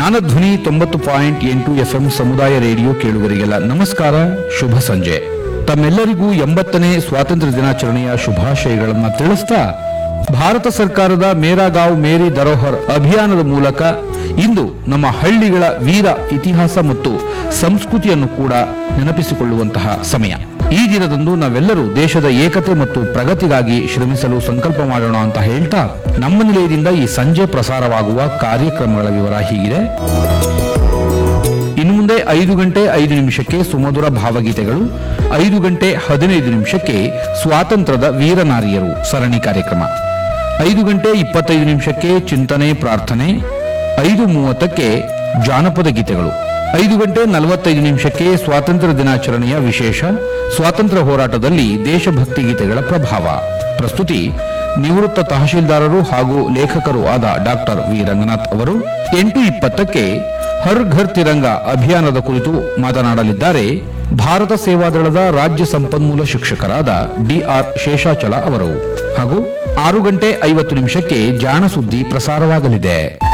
ಜ್ಞಾನಧ್ವನಿ ತೊಂಬತ್ತು ಪಾಯಿಂಟ್ ಎಂಟು ಎಫ್ಎಂ ಸಮುದಾಯ ರೇಡಿಯೋ ಕೇಳುಗರಿಗೆಲ್ಲ ನಮಸ್ಕಾರ ಶುಭ ಸಂಜೆ ತಮ್ಮೆಲ್ಲರಿಗೂ ಎಂಬತ್ತನೇ ಸ್ವಾತಂತ್ರ್ಯ ದಿನಾಚರಣೆಯ ಶುಭಾಶಯಗಳನ್ನು ತಿಳಿಸ್ತಾ ಭಾರತ ಸರ್ಕಾರದ ಮೇರಾ ಗಾಂವ್ ಮೇರಿ ಧರೋಹರ್ ಅಭಿಯಾನದ ಮೂಲಕ ಇಂದು ನಮ್ಮ ಹಳ್ಳಿಗಳ ವೀರ ಇತಿಹಾಸ ಮತ್ತು ಸಂಸ್ಕೃತಿಯನ್ನು ಕೂಡ ನೆನಪಿಸಿಕೊಳ್ಳುವಂತಹ ಸಮಯ ಈ ದಿನದಂದು ನಾವೆಲ್ಲರೂ ದೇಶದ ಏಕತೆ ಮತ್ತು ಪ್ರಗತಿಗಾಗಿ ಶ್ರಮಿಸಲು ಸಂಕಲ್ಪ ಮಾಡೋಣ ಅಂತ ಹೇಳ್ತಾ ನಮ್ಮ ನಿಲಯದಿಂದ ಈ ಸಂಜೆ ಪ್ರಸಾರವಾಗುವ ಕಾರ್ಯಕ್ರಮಗಳ ವಿವರ ಹೀಗಿದೆ ಇನ್ನು ಮುಂದೆ ಐದು ಗಂಟೆ ಐದು ನಿಮಿಷಕ್ಕೆ ಸುಮಧುರ ಭಾವಗೀತೆಗಳು ಐದು ಗಂಟೆ ಹದಿನೈದು ನಿಮಿಷಕ್ಕೆ ಸ್ವಾತಂತ್ರ್ಯದ ವೀರನಾರಿಯರು ಸರಣಿ ಕಾರ್ಯಕ್ರಮ ಐದು ಗಂಟೆ ಇಪ್ಪತ್ತೈದು ನಿಮಿಷಕ್ಕೆ ಚಿಂತನೆ ಪ್ರಾರ್ಥನೆ ಐದು ಮೂವತ್ತಕ್ಕೆ ಜಾನಪದ ಗೀತೆಗಳು ಐದು ಗಂಟೆ ನಲವತ್ತೈದು ನಿಮಿಷಕ್ಕೆ ಸ್ವಾತಂತ್ರ್ಯ ದಿನಾಚರಣೆಯ ವಿಶೇಷ ಸ್ವಾತಂತ್ರ್ಯ ಹೋರಾಟದಲ್ಲಿ ದೇಶಭಕ್ತಿ ಗೀತೆಗಳ ಪ್ರಭಾವ ಪ್ರಸ್ತುತಿ ನಿವೃತ್ತ ತಹಶೀಲ್ದಾರರು ಹಾಗೂ ಲೇಖಕರು ಆದ ಡಾಕ್ಟರ್ ವಿ ರಂಗನಾಥ್ ಅವರು ಎಂಟು ಇಪ್ಪತ್ತಕ್ಕೆ ಹರ್ ಘರ್ ತಿರಂಗ ಅಭಿಯಾನದ ಕುರಿತು ಮಾತನಾಡಲಿದ್ದಾರೆ ಭಾರತ ಸೇವಾದಳದ ರಾಜ್ಯ ಸಂಪನ್ಮೂಲ ಶಿಕ್ಷಕರಾದ ಡಿಆರ್ ಶೇಷಾಚಲ ಅವರು ಹಾಗೂ ಆರು ಗಂಟೆ ಐವತ್ತು ನಿಮಿಷಕ್ಕೆ ಜಾಣ ಸುದ್ದಿ ಪ್ರಸಾರವಾಗಲಿದೆ